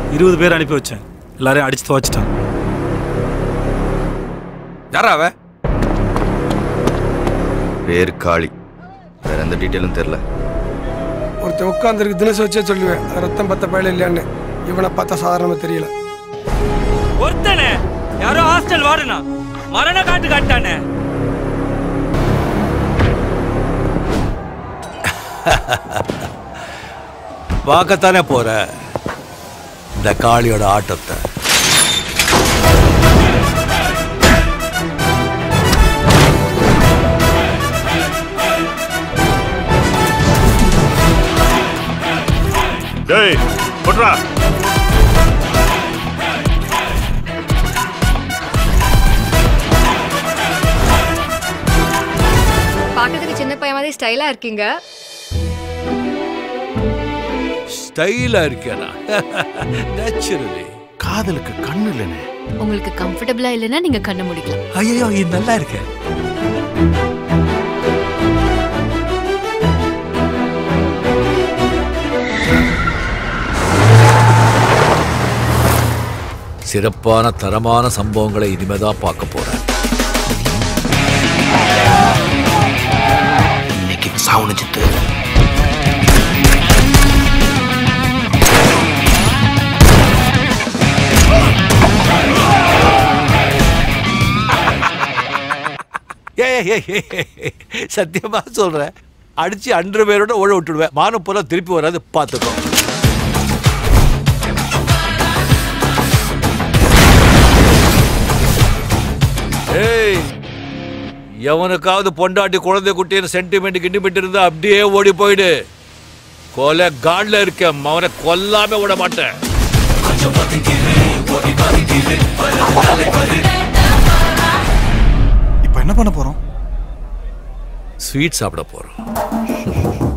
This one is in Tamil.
இருபது பேர் அனுப்பி வச்சேன் எல்லாரையும் அடிச்சு துவச்சிட்டான் யாரா அவ பேர் காளி வேற எந்த டீட்டெயிலும் தெரில ஒருத்தன் உட்காந்துருக்கு தினசு வச்சே சொல்லுவேன் அது ரத்தம் பத்த பயல இல்லையான்னு இவனை பார்த்தா சாதாரணமாக தெரியல ஒருத்தனே யாரோ ஹாஸ்டல் வாடனா மரண காட்டு காட்டானே பார்க்கத்தானே போற இந்த காளியோட ஆட்டத்தை டேய் போட்றா பார்க்கறதுக்கு சின்ன பையன் மாதிரி ஸ்டைலா இருக்கீங்க ஸ்டைலா இருக்கேனா நேச்சுரலி காதலுக்கு கண்ணு இல்லைண்ணே உங்களுக்கு கம்ஃபர்டபுளா இல்லைன்னா நீங்க கண்ண முடிக்கலாம் ஐயோ இது நல்லா இருக்கு சிறப்பான தரமான சம்பவங்களை இனிமேதான் பார்க்க போறேன் இன்னைக்கு சாவுன சித்து ஏய், ஏய், ஏய், ஏய், சத்தியமா சொல்றேன் அடிச்சு அன்று பேரோட ஓட விட்டுடுவேன் மானம் போல திருப்பி வராது பார்த்துக்கோ ஏய் எவனுக்காவது பொண்டாட்டி குழந்தை குட்டின்னு சென்டிமெண்ட் கிண்டிமெண்ட் இருந்தா அப்படியே ஓடி போயிடு கொலை காட்ல இருக்கேன் அவனை கொல்லாம விட மாட்டேன் இப்போ என்ன பண்ண போறோம் ஸ்வீட் சாப்பிட போறோம்